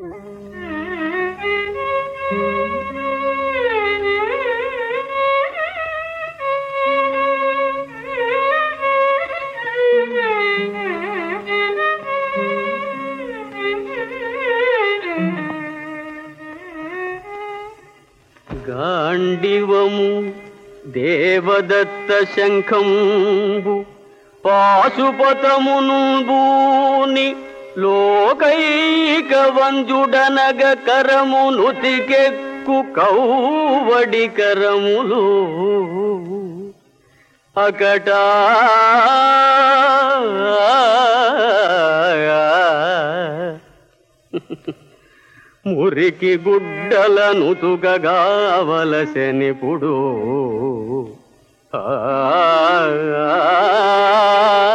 గాండివము దేవదత్త శంఖంబు పాశుపతమును బూని లోకైక వంజుడనగ కరమును తికెక్కు కౌవడి కరములు అకటా మురికి గుడ్డలను తుగగావలసెనిపుడు ఆ